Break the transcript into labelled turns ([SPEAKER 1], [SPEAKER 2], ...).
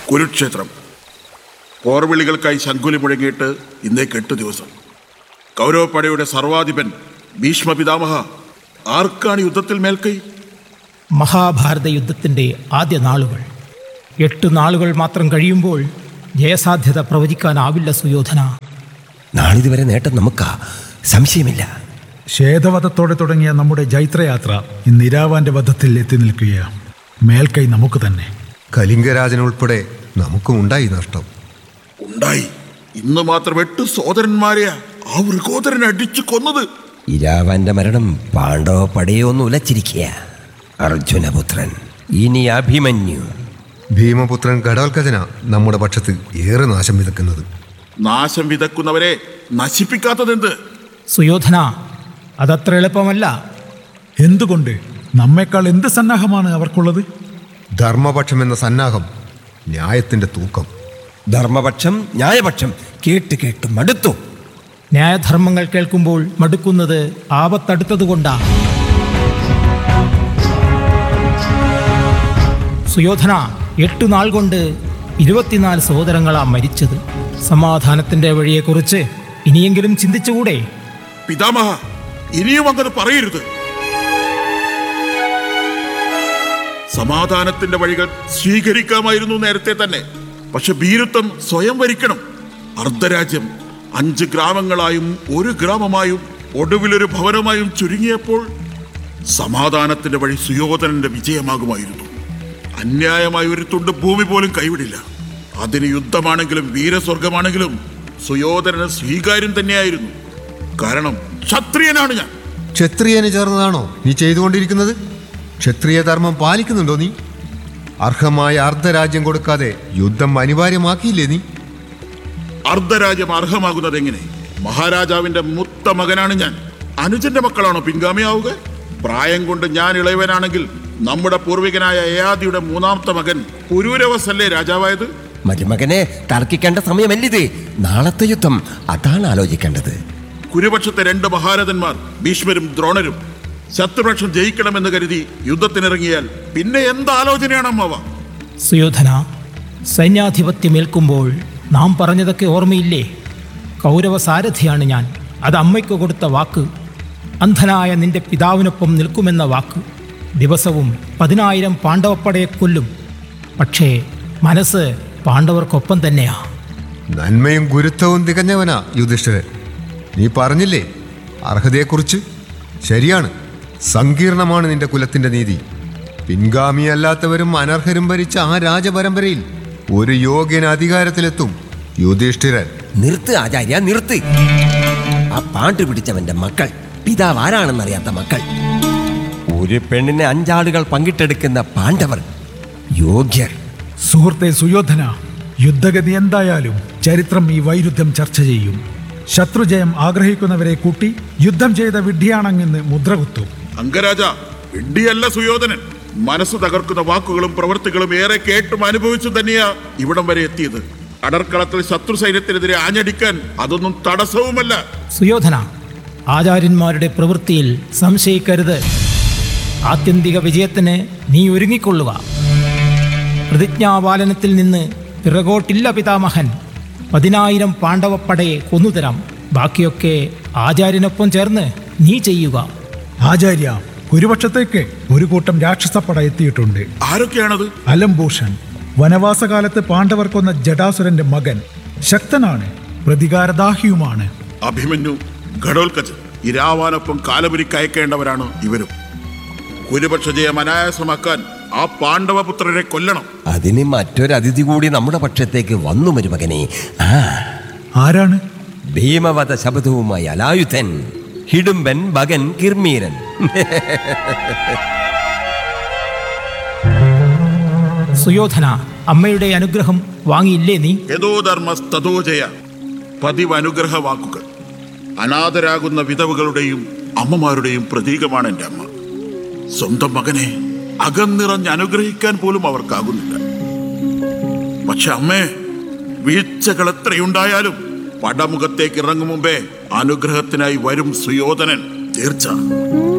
[SPEAKER 1] കുരുക്ഷേത്രം പോർവിളികൾക്കായി ശങ്കുലി മുഴങ്ങിയിട്ട് ഇന്നേക്ക് എട്ട് ദിവസം കൗരവപ്പടയുടെ സർവാധിപൻ ഭീഷ്മ പിതാമഹ ആർക്കാണ് യുദ്ധത്തിൽ മേൽക്കൈ
[SPEAKER 2] മഹാഭാരത യുദ്ധത്തിൻ്റെ ആദ്യ നാളുകൾ എട്ട് നാളുകൾ മാത്രം കഴിയുമ്പോൾ ജയസാധ്യത പ്രവചിക്കാനാവില്ല സുയോധന
[SPEAKER 3] നാളിതുവരെ നേട്ടം നമുക്കാ സംശയമില്ല
[SPEAKER 4] ശ്വേതവധത്തോടെ തുടങ്ങിയ നമ്മുടെ ജൈത്രയാത്ര ഇന്ന് ഇരാവാന്റെ വധത്തിൽ എത്തി നിൽക്കുകയാണ് മേൽക്കൈ നമുക്ക് തന്നെ
[SPEAKER 5] കലിംഗരാജനുൾപ്പെടെ നമുക്കും ഉണ്ടായി നഷ്ടം
[SPEAKER 1] ഉണ്ടായി ഇന്ന് മാത്രം എട്ട് സോദരന്മാരെയാ ആ വൃഗോദരൻ അടിച്ചു കൊന്നത്
[SPEAKER 3] ഇരാവന്റെ മരണം പാണ്ഡവ പടയൊന്നും ഉലച്ചിരിക്കുക അർജുനപുത്രൻ ഇനി അഭിമന്യു
[SPEAKER 5] ഭീമപുത്രൻ ഘടോൽക്കജന നമ്മുടെ പക്ഷത്ത് ഏറെ നാശം വിതക്കുന്നത്
[SPEAKER 1] നാശം വിതക്കുന്നവരെ നശിപ്പിക്കാത്തതെന്ത്
[SPEAKER 2] സുയോധന അതത്ര എളുപ്പമല്ല
[SPEAKER 4] എന്തുകൊണ്ട് നമ്മെക്കാൾ എന്ത് സന്നാഹമാണ് അവർക്കുള്ളത്
[SPEAKER 5] ധർമ്മപക്ഷം എന്ന സന്നാഹം ന്യായത്തിന്റെ തൂക്കം
[SPEAKER 3] ധർമ്മപക്ഷം ന്യായപക്ഷം കേട്ട് കേട്ട് മടുത്തു
[SPEAKER 2] ന്യായധർമ്മങ്ങൾ കേൾക്കുമ്പോൾ മടുക്കുന്നത് ആപത്തടുത്തതുകൊണ്ടാ സുയോധന എട്ടു നാൾ കൊണ്ട് ഇരുപത്തിനാല് സഹോദരങ്ങളാ മരിച്ചത് സമാധാനത്തിന്റെ വഴിയെക്കുറിച്ച് ഇനിയെങ്കിലും ചിന്തിച്ചുകൂടെ
[SPEAKER 1] പിതാമഹ ഇനിയും അങ്ങനെ പറയരുത് സമാധാനത്തിന്റെ വഴികൾ സ്വീകരിക്കാമായിരുന്നു നേരത്തെ തന്നെ പക്ഷെ ഭീരുത്വം സ്വയം വരിക്കണം അർദ്ധരാജ്യം അഞ്ച് ഗ്രാമങ്ങളായും ഒരു ഗ്രാമമായും ഒടുവിലൊരു ഭവനമായും ചുരുങ്ങിയപ്പോൾ സമാധാനത്തിന്റെ വഴി സുയോധനന്റെ വിജയമാകുമായിരുന്നു അന്യായമായ ഒരു തുണ്ട് ഭൂമി പോലും കൈവിടില്ല അതിന് യുദ്ധമാണെങ്കിലും വീരസ്വർഗമാണെങ്കിലും സുയോധനന് സ്വീകാര്യം തന്നെയായിരുന്നു കാരണം ക്ഷത്രിയനാണ് ഞാൻ
[SPEAKER 5] ക്ഷത്രിയന് ചേർന്നതാണോ നീ ചെയ്തുകൊണ്ടിരിക്കുന്നത് ക്ഷത്രിയ ധർമ്മം പാലിക്കുന്നുണ്ടോ നീ അർഹമായ അർദ്ധരാജ്യം കൊടുക്കാതെ യുദ്ധം അനിവാര്യമാക്കിയില്ലേ നീ
[SPEAKER 1] അർദ്ധരാജ്യം അർഹമാകുന്നത് എങ്ങനെ മഹാരാജാവിന്റെ മുത്ത മകനാണ് ഞാൻ അനുജന്റെ മക്കളാണോ പിൻഗാമിയാവുക പ്രായം കൊണ്ട് ഞാൻ ഇളയവനാണെങ്കിൽ നമ്മുടെ പൂർവികനായ യയാദിയുടെ മൂന്നാമത്തെ മകൻ പുരൂരവസല്ലേ രാജാവായത്
[SPEAKER 3] മരുമകനെ തർക്കിക്കേണ്ട സമയമല്ലിത് നാളത്തെ യുദ്ധം അതാണ് ആലോചിക്കേണ്ടത്
[SPEAKER 1] കുരുപക്ഷത്തെ രണ്ട് മഹാരഥന്മാർ ഭീഷ്മരും ദ്രോണരും ശത്രുപക്ഷം ജയിക്കണമെന്ന് കരുതി യുദ്ധത്തിനിറങ്ങിയാൽ പിന്നെ എന്ത് ആലോചനയാണ് അമ്മാവ
[SPEAKER 2] സുയോധന സൈന്യാധിപത്യമേൽക്കുമ്പോൾ നാം പറഞ്ഞതൊക്കെ ഓർമ്മയില്ലേ കൗരവ സാരഥിയാണ് ഞാൻ അത് അമ്മയ്ക്ക് കൊടുത്ത വാക്ക് അന്ധനായ നിന്റെ പിതാവിനൊപ്പം നിൽക്കുമെന്ന വാക്ക് ദിവസവും പതിനായിരം പാണ്ഡവപ്പടയെ കൊല്ലും പക്ഷേ മനസ്സ് പാണ്ഡവർക്കൊപ്പം തന്നെയാ
[SPEAKER 5] നന്മയും ഗുരുത്വവും തികഞ്ഞവനാ യുധിഷ്ഠിരൻ നീ പറഞ്ഞില്ലേ അർഹതയെക്കുറിച്ച് ശരിയാണ് സങ്കീർണമാണ് നിന്റെ കുലത്തിന്റെ നീതി പിൻഗാമിയല്ലാത്തവരും അനർഹരും ഭരിച്ച ആ രാജപരമ്പരയിൽ ഒരു യോഗ്യൻ അധികാരത്തിലെത്തും യുധിഷ്ഠിരൻ
[SPEAKER 3] നിർത്ത് ആചാര്യ നിർത്ത് ആ പാണ്ട് പിടിച്ചവന്റെ മക്കൾ പിതാവ് ആരാണെന്നറിയാത്ത മക്കൾ ഒരു പെണ്ണിനെ അഞ്ചാളുകൾ പങ്കിട്ടെടുക്കുന്ന പാണ്ഡവർ യോഗ്യർ
[SPEAKER 4] സുഹൃത്തെ സുയോധന യുദ്ധഗതി എന്തായാലും ചരിത്രം ഈ വൈരുദ്ധ്യം ചർച്ച ചെയ്യും ശത്രുജയം ആഗ്രഹിക്കുന്നവരെ കൂട്ടി യുദ്ധം ചെയ്ത വിഡ്ഢിയാണെന്ന് മുദ്രകുത്തും
[SPEAKER 1] അംഗരാജ ഇടിയല്ല സുയോധനൻ മനസ്സ് തകർക്കുന്ന വാക്കുകളും പ്രവൃത്തികളും ഏറെ കേട്ടും അനുഭവിച്ചും തന്നെയാ ഇവിടം വരെ എത്തിയത് അടർക്കളത്തിൽ ശത്രു സൈന്യത്തിനെതിരെ ആഞ്ഞടിക്കാൻ അതൊന്നും തടസ്സവുമല്ല
[SPEAKER 2] സുയോധന ആചാര്യന്മാരുടെ പ്രവൃത്തിയിൽ സംശയിക്കരുത് ആത്യന്തിക വിജയത്തിന് നീ ഒരുങ്ങിക്കൊള്ളുക പ്രതിജ്ഞാപാലനത്തിൽ നിന്ന് പിറകോട്ടില്ല പിതാമഹൻ പതിനായിരം പാണ്ഡവപ്പടയെ കൊന്നുതരാം ബാക്കിയൊക്കെ ആചാര്യനൊപ്പം ചേർന്ന് നീ ചെയ്യുക
[SPEAKER 4] ആചാര്യ കുരുപക്ഷത്തേക്ക് ഒരു കൂട്ടം രാക്ഷസപ്പട എത്തിയിട്ടുണ്ട്
[SPEAKER 1] ആരൊക്കെയാണത്
[SPEAKER 4] അലംഭൂഷൺ വനവാസകാലത്ത് പാണ്ഡവർ കൊന്ന ജടാസുരന്റെ മകൻ ശക്തനാണ് പ്രതികാരദാഹിയുമാണ്
[SPEAKER 1] അഭിമന്യു ഘടോൽക്കച്ച് ഇരാവാനൊപ്പം കാലപുരിക്ക് അയക്കേണ്ടവരാണ് ഇവരും കുരുപക്ഷ ജയം അനായാസമാക്കാൻ ആ പാണ്ഡവപുത്രരെ കൊല്ലണം
[SPEAKER 3] അതിന് മറ്റൊരു അതിഥി കൂടി നമ്മുടെ പക്ഷത്തേക്ക് വന്നു മരുമകനെ ആ
[SPEAKER 4] ആരാണ്
[SPEAKER 3] ഭീമവധ ശബ്ദവുമായി അലായുധൻ ഹിഡുംബൻ ഭഗൻ കിർമീരൻ
[SPEAKER 2] സുയോധന അമ്മയുടെ അനുഗ്രഹം വാങ്ങിയില്ലേ നീ
[SPEAKER 1] യഥോ ധർമ്മസ്തോ ജയ പതിവ് അനുഗ്രഹ വാക്കുകൾ അനാഥരാകുന്ന വിധവകളുടെയും അമ്മമാരുടെയും പ്രതീകമാണ് എൻ്റെ അമ്മ സ്വന്തം മകനെ അകന്നിറഞ്ഞ് അനുഗ്രഹിക്കാൻ പോലും അവർക്കാകുന്നില്ല പക്ഷെ അമ്മേ വീഴ്ചകൾ എത്രയുണ്ടായാലും പടമുഖത്തേക്ക് ഇറങ്ങും മുമ്പേ അനുഗ്രഹത്തിനായി വരും സുയോധനൻ തീർച്ച